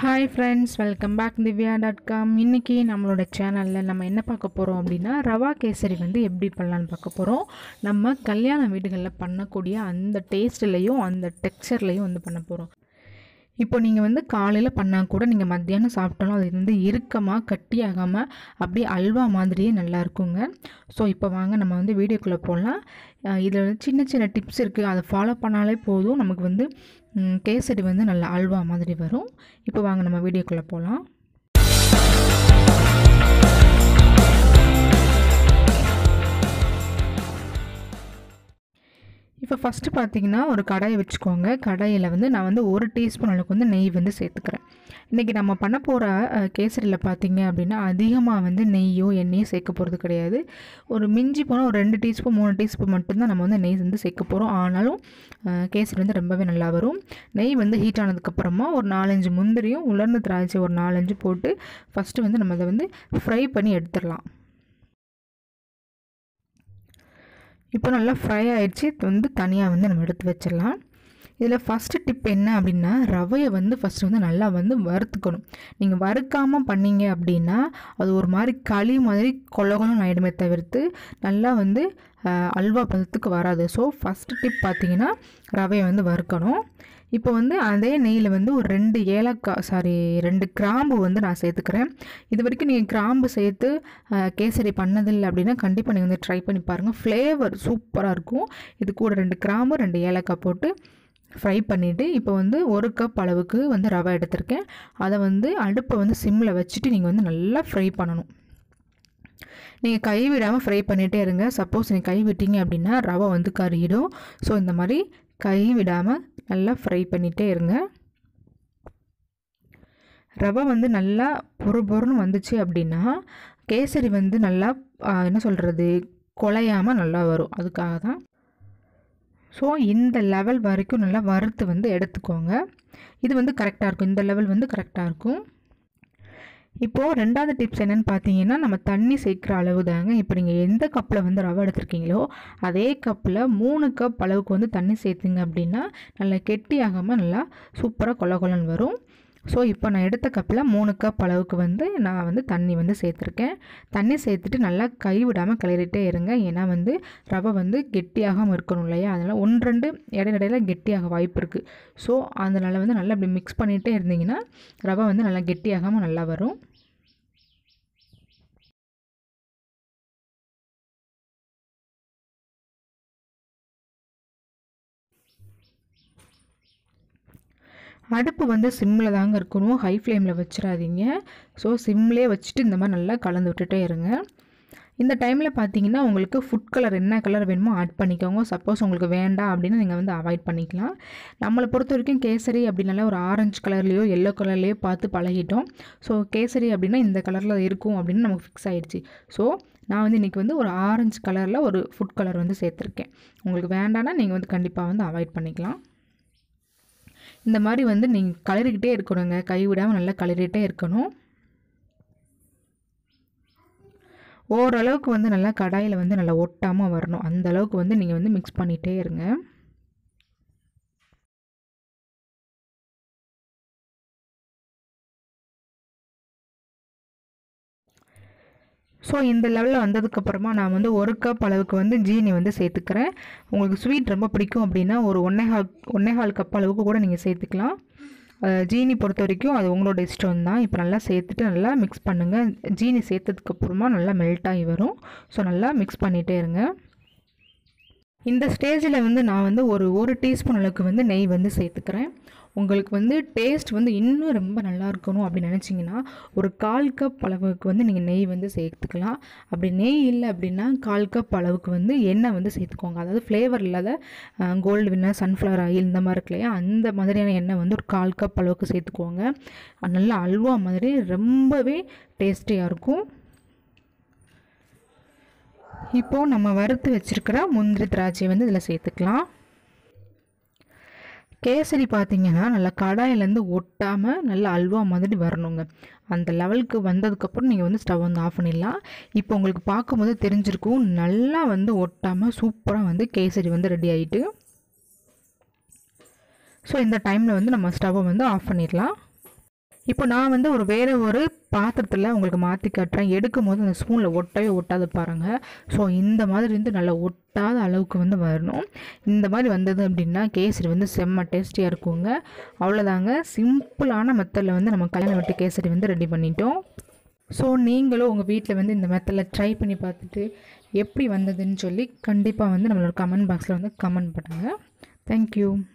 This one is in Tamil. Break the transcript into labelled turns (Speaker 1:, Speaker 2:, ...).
Speaker 1: hi friends welcome back Divya dot com இன்றைக்கி நம்மளோட சேனலில் நம்ம என்ன பார்க்க போகிறோம் அப்படின்னா ரவா கேசரி வந்து எப்படி பண்ணலான்னு பார்க்க போகிறோம் நம்ம கல்யாண வீடுகளில் பண்ணக்கூடிய அந்த டேஸ்ட்லேயும் அந்த டெக்ஸ்சர்லேயும் வந்து பண்ண போகிறோம் இப்போ நீங்கள் வந்து காலையில் பண்ணால் கூட நீங்கள் மத்தியானம் சாப்பிட்டாலும் அது வந்து இறுக்கமாக கட்டியாகாமல் அப்படியே அல்வா மாதிரியே நல்லா இருக்குங்க ஸோ இப்போ வாங்க நம்ம வந்து வீடியோக்குள்ளே போகலாம் இதில் வந்து சின்ன சின்ன டிப்ஸ் இருக்குது அதை ஃபாலோ பண்ணாலே போதும் நமக்கு வந்து ம், கேசரி வந்து நல்லா அல்வா மாதிரி வரும் இப்போ வாங்க நம்ம வீடியோக்குள்ளே போகலாம் இப்போ ஃபஸ்ட்டு பார்த்தீங்கன்னா ஒரு கடாயை வச்சுக்கோங்க கடாயில் வந்து நான் வந்து ஒரு டீஸ்பூன் அளவுக்கு வந்து நெய் வந்து சேர்த்துக்கிறேன் இன்றைக்கி நம்ம பண்ண போகிற கேசரியில் பார்த்தீங்க அப்படின்னா அதிகமாக வந்து நெய்யோ எண்ணெயோ சேர்க்க போகிறது கிடையாது ஒரு மிஞ்சி போனால் ஒரு ரெண்டு டீஸ்பூன் மூணு டீஸ்பூன் மட்டும்தான் நம்ம வந்து நெய் வந்து சேர்க்க போகிறோம் ஆனாலும் அஹ், கேசரி வந்து ரொம்பவே நல்லா வரும் நெய் வந்து ஹீட் ஆனதுக்கப்புறமா ஒரு நாலஞ்சு முந்திரியும் உலர்ந்த திராட்சை ஒரு நாலஞ்சு போட்டு ஃபஸ்ட்டு வந்து நம்ம அதை வந்து ஃப்ரை பண்ணி எடுத்துடலாம் இப்போ நல்லா ஃப்ரை ஆயிடுச்சு இது வந்து தனியாக வந்து நம்ம எடுத்து வச்சிடலாம் இதில் ஃபஸ்ட்டு டிப் என்ன அப்படின்னா ரவையை வந்து ஃபஸ்ட்டு வந்து நல்லா வந்து வறுத்துக்கணும் நீங்கள் வறுக்காமல் பண்ணீங்க அப்படின்னா அது ஒரு மாதிரி களி மாதிரி கொலகொலம் ஆகிடுமே தவிர்த்து நல்லா வந்து அஹ், அல்வா பதத்துக்கு வராது ஸோ ஃபஸ்ட்டு டிப் பார்த்தீங்கன்னா ரவையை வந்து வறுக்கணும் இப்போ வந்து அதே நெய்யில் வந்து ஒரு ரெண்டு ஏலக்காய் சாரி ரெண்டு கிராம்பு வந்து நான் சேர்த்துக்கிறேன் இது வரைக்கும் நீங்கள் கிராம்பு சேர்த்து அஹ், கேசரி பண்ணதில்லை அப்படின்னா கண்டிப்பாக நீங்கள் வந்து ட்ரை பண்ணி பாருங்கள் ஃப்ளேவர் சூப்பராக இருக்கும் இது கூட ரெண்டு கிராம்பு ரெண்டு ஏலக்காய் போட்டு ஃப்ரை பண்ணிவிட்டு இப்போ வந்து ஒரு கப் அளவுக்கு வந்து ரவை எடுத்திருக்கேன் அதை வந்து அடுப்பை வந்து சிம்மில் வச்சுட்டு நீங்கள் வந்து நல்லா ஃப்ரை பண்ணணும் நீங்கள் கை விடாமல் ஃப்ரை பண்ணிகிட்டே இருங்க சப்போஸ் நீங்கள் கை விட்டீங்க அப்படின்னா ரவை வந்து கருகிடும் ஸோ இந்த மாதிரி கை விடாமல் நல்லா ஃப்ரை பண்ணிகிட்டே இருங்க ரவை வந்து நல்லா பொறு பொறுன்னு வந்துச்சு அப்படின்னா கேசரி வந்து நல்லா ஆ, என்ன சொல்கிறது குலையாமல் நல்லா வரும் அதுக்காக தான் ஸோ இந்த லெவல் வரைக்கும் நல்லா வறுத்து வந்து எடுத்துக்கோங்க இது வந்து கரெக்டாக இருக்கும் இந்த லெவல் வந்து கரெக்டாக இருக்கும் இப்போது ரெண்டாவது டிப்ஸ் என்னென்னு பார்த்தீங்கன்னா நம்ம தண்ணி சேர்க்குற அளவு தாங்க இப்போ நீங்கள் எந்த கப்பில் வந்து ரவை எடுத்திருக்கீங்களோ அதே கப்பில் மூணு கப் அளவுக்கு வந்து தண்ணி சேர்த்துங்க அப்படின்னா நல்லா கெட்டியாகாமல் நல்லா சூப்பராக கொல கொலன்னு வரும் ஸோ இப்போ நான் எடுத்த கப்பில் மூணு கப் அளவுக்கு வந்து நான் வந்து தண்ணி வந்து சேர்த்துருக்கேன் தண்ணி சேர்த்துட்டு நல்லா கை விடாமல் கிளறிட்டே இருங்க ஏன்னா வந்து ரவை வந்து கெட்டியாகாமல் இருக்கணும் இல்லையா அதனால் ஒன்று ரெண்டு இடையிடையில கெட்டியாக வாய்ப்பு இருக்குது ஸோ அதனால் வந்து நல்லா இப்படி மிக்ஸ் பண்ணிகிட்டே இருந்தீங்கன்னா ரவை வந்து நல்லா கெட்டியாகாமல் நல்லா வரும் அடுப்பு வந்து சிம்மில் தாங்க இருக்கணும் ஹை ஃப்ளேமில் வச்சிடாதீங்க ஸோ சிம்லேயே வச்சுட்டு இந்த மாதிரி நல்லா கலந்து விட்டுட்டே இருங்க இந்த டைமில் பார்த்தீங்கன்னா உங்களுக்கு ஃபுட் கலர் என்ன கலர் வேணுமோ ஆட் பண்ணிக்கோங்க சப்போஸ் உங்களுக்கு வேண்டாம் அப்படின்னு நீங்கள் வந்து அவாய்ட் பண்ணிக்கலாம் நம்மளை பொறுத்த வரைக்கும் கேசரி அப்படின்னால ஒரு ஆரஞ்சு கலர்லேயோ எல்லோ கலர்லேயோ பார்த்து பழகிட்டோம் ஸோ கேசரி அப்படின்னா இந்த கலரில் இருக்கும் அப்படின்னு நமக்கு ஃபிக்ஸ் ஆயிடுச்சு ஸோ நான் வந்து இன்றைக்கி வந்து ஒரு ஆரஞ்சு கலரில் ஒரு ஃபுட் கலர் வந்து சேர்த்துருக்கேன் உங்களுக்கு வேண்டாம்னா நீங்கள் வந்து கண்டிப்பாக வந்து அவாய்ட் பண்ணிக்கலாம் இந்த மாதிரி வந்து நீங்கள் கலரிக்கிட்டே இருக்கணுங்க கை விடாமல் நல்லா கலரிட்டே இருக்கணும் ஓரளவுக்கு வந்து நல்லா கடாயில் வந்து நல்லா ஒட்டாமல் வரணும் அந்த அளவுக்கு வந்து நீங்கள் வந்து மிக்ஸ் பண்ணிகிட்டே இருங்க ஸோ இந்த லெவலில் வந்ததுக்கப்புறமா நான் வந்து ஒரு கப் அளவுக்கு வந்து ஜீனி வந்து சேர்த்துக்கிறேன் உங்களுக்கு ஸ்வீட் ரொம்ப பிடிக்கும் அப்படின்னா ஒரு ஒன்னேகால் ஒன்னேகால் கப் அளவுக்கு கூட நீங்கள் சேர்த்துக்கலாம் அஹ் ஜீனி பொறுத்த வரைக்கும் அது உங்களோட இஷ்டம் தான் இப்போ நல்லா சேர்த்துட்டு நல்லா மிக்ஸ் பண்ணுங்கள் ஜீனி சேர்த்ததுக்கப்புறமா நல்லா மெல்ட் ஆகி வரும் ஸோ நல்லா மிக்ஸ் பண்ணிகிட்டே இருங்க இந்த ஸ்டேஜில் வந்து நான் வந்து ஒரு ஒரு டீஸ்பூன் அளவுக்கு வந்து நெய் வந்து சேர்த்துக்கிறேன் உங்களுக்கு வந்து டேஸ்ட் வந்து இன்னும் ரொம்ப நல்லா இருக்கணும் அப்படின்னு நினச்சிங்கன்னா ஒரு கால் கப் அளவுக்கு வந்து நீங்கள் நெய் வந்து சேர்த்துக்கலாம் அப்படி நெய் இல்லை அப்படின்னா கால் கப் அளவுக்கு வந்து எண்ணெய் வந்து சேர்த்துக்கோங்க அதாவது ஃப்ளேவர் இல்லாத கோல்டு வின்னர் சன்ஃப்ளவர் ஆயில் இந்த மாதிரி இருக்கு இல்லையா அந்த மாதிரியான எண்ணெய் வந்து ஒரு கால் கப் அளவுக்கு சேர்த்துக்கோங்க அது நல்லா அல்வா மாதிரி ரொம்பவே டேஸ்டியாக இருக்கும் இப்போது நம்ம வறுத்து வச்சுருக்கிற முந்திரி திராட்சை வந்து இதில் சேர்த்துக்கலாம் கேசரி பார்த்தீங்கன்னா நல்லா கடாயிலேருந்து ஒட்டாமல் நல்லா அல்வா மாதிரி வரணுங்க அந்த லெவலுக்கு வந்ததுக்கப்புறம் நீங்கள் வந்து ஸ்டவ் வந்து ஆஃப் பண்ணிடலாம் இப்போ உங்களுக்கு பார்க்கும்போது தெரிஞ்சிருக்கும் நல்லா வந்து ஒட்டாமல் சூப்பராக வந்து கேசரி வந்து ரெடி ஆகிட்டு ஸோ இந்த டைமில் வந்து நம்ம ஸ்டவ்வை வந்து ஆஃப் பண்ணிடலாம் இப்போ நான் வந்து ஒரு வேறு ஒரு பாத்திரத்தில் உங்களுக்கு மாற்றி காட்டுறேன் எடுக்கும் போது அந்த ஸ்பூனில் ஒட்டவே ஒட்டாது பாருங்கள் ஸோ இந்த மாதிரி வந்து நல்லா ஒட்டாத அளவுக்கு வந்து வரணும் இந்த மாதிரி வந்தது அப்படின்னா கேசரி வந்து செம்ம டேஸ்டியாக இருக்குங்க அவ்வளோதாங்க சிம்பிளான மெத்தடில் வந்து நம்ம கல்யாண வெட்டு கேசரி வந்து ரெடி பண்ணிட்டோம் ஸோ நீங்களும் உங்கள் வீட்டில் வந்து இந்த மெத்தடில் ட்ரை பண்ணி பார்த்துட்டு எப்படி வந்ததுன்னு சொல்லி கண்டிப்பாக வந்து நம்மளோட கமெண்ட் பாக்ஸில் வந்து கமெண்ட் பண்ணுங்கள் தேங்க்யூ